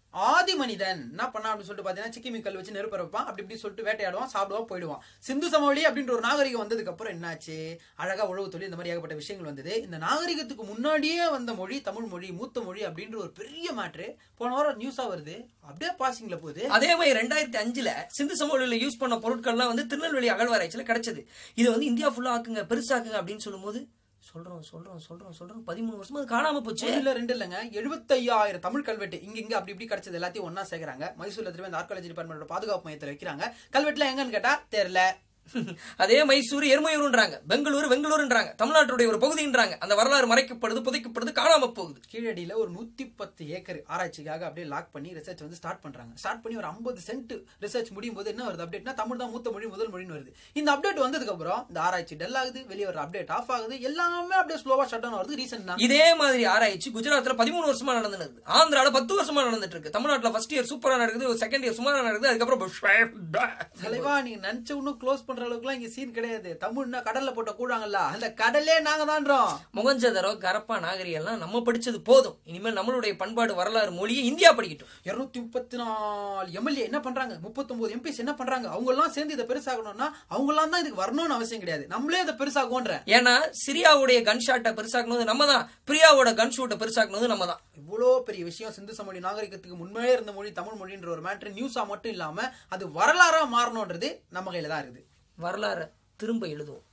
ஆதி மனிதன் என்ன பண்ணா அப்படின்னு சொல்லிட்டு பாத்தீங்கன்னா சிக்கிமி கல் வச்சு நெருப்ப வைப்பான் அப்படி இப்படி சொல்லிட்டு வேட்டையாடுவான் சாப்பிடுவான் போயிடுவான் சிந்து சமவெளி அப்படின்ற ஒரு நாகரிகம் வந்ததுக்கு அப்புறம் என்னாச்சு அழகா உழவு தொழில் இந்த மாதிரி ஏகப்பட்ட விஷயங்கள் வந்தது இந்த நாகரிகத்துக்கு முன்னாடியே வந்த மொழி தமிழ் மொழி மூத்த மொழி அப்படின்ற ஒரு பெரிய மேட்ரு போன வாரம் நியூஸா வருது அப்படியே பாசிங்ல போகுது அதே மாதிரி ரெண்டாயிரத்தி அஞ்சுல சிந்து சமவெளியில யூஸ் பண்ண பொருட்கள்லாம் வந்து திருநெல்வேலி அகழ்வாராய்ச்சியில கிடைச்சது இது வந்து இந்தியா ஃபுல்லா ஆக்குங்க பெருசாக்குங்க அப்படின்னு சொல்லும்போது சொல்றோம் சொல்றோம் சொல்றோம் சொல்றோம் பதிமூணு வருஷமா அது காணாம போச்சு ஒண்ணு இல்ல ரெண்டு இல்லைங்க எழுபத்தையாயிரம் தமிழ் கல்வெட்டு இங்க இங்க அப்படி இப்படி கிடைச்சது எல்லாத்தையும் ஒண்ணா சேர்க்கறாங்க மைசூர்ல திரும்ப இந்த ஆர்காலஜி டிபார்ட்மெண்டோட பாதுகாப்பு மையத்துல வைக்கிறாங்க கல்வெட்டுல எங்கன்னு கேட்டா தெரியல அதே மைசூர் எருமையூருன்றாங்க பெங்களூரு வெங்களூருன்றாங்க தமிழ்நாட்டுடைய ஒரு பகுதின்றாங்க அந்த வரலாறு மறைக்கப்படுது புதைக்கப்படுது காணாம போகுது கீழடியில ஒரு நூத்தி பத்து ஏக்கர் ஆராய்ச்சிக்காக அப்படியே லாக் பண்ணி ரிசர்ச் வந்து ஸ்டார்ட் பண்றாங்க ஸ்டார்ட் பண்ணி ஒரு ஐம்பது சென்ட் ரிசர்ச் முடியும் போது என்ன வருது அப்டேட்னா தமிழ் தான் மூத்த மொழி முதல் மொழின்னு வருது இந்த அப்டேட் வந்ததுக்கு அப்புறம் இந்த ஆராய்ச்சி டல் ஆகுது வெளியே வர அப்டேட் ஆஃப் ஆகுது எல்லாமே அப்படியே ஸ்லோவா ஷட் டவுன் வருது ரீசன் தான் இதே மாதிரி ஆராய்ச்சி குஜராத்ல பதிமூணு வருஷமா நடந்துருக்கு ஆந்திரால பத்து வருஷமா நடந்துட்டு இருக்கு தமிழ்நாட்டுல ஃபர்ஸ்ட் இயர் சூப்பரா நடக்குது செகண்ட் இயர் சுமாரா நடக்குது அதுக்கப்புறம் தலைவா நீங்க நினைச்ச இன்னும் க்ளோஸ் பண்ற அளவுக்குலாம் இங்க சீன் கிடையாது தமிழ்னா கடல்ல போட்ட கூடாங்கல்ல அந்த கடலே நாங்க தான்றோம் முகஞ்சதரோ கரப்பா நாகரிகம் எல்லாம் நம்ம படிச்சது போதும் இனிமேல் நம்மளுடைய பண்பாடு வரலாறு மொழியை இந்தியா படிக்கட்டும் இருநூத்தி முப்பத்தி நாலு எம்எல்ஏ என்ன பண்றாங்க முப்பத்தொன்பது எம்பிஸ் என்ன பண்றாங்க அவங்க எல்லாம் சேர்ந்து இதை பெருசாகணும்னா அவங்க எல்லாம் தான் இதுக்கு வரணும்னு அவசியம் கிடையாது நம்மளே இதை பெருசாகும்ன்ற ஏன்னா சிரியாவுடைய கன் ஷாட்டை பெருசாக்கணும் நம்ம தான் பிரியாவோட கன் ஷூட்டை பெருசாக்கணும் நம்ம தான் இவ்வளோ பெரிய விஷயம் சிந்து சமொழி நாகரிகத்துக்கு முன்னே இருந்த மொழி தமிழ் மொழின்ற ஒரு மேட்ரு நியூஸா மட்டும் இல்லாம அது வரலாறா மாறணும்ன்றது நம்ம கையில தான் இருக்குது வரலாறை திரும்ப எழுதுவோம்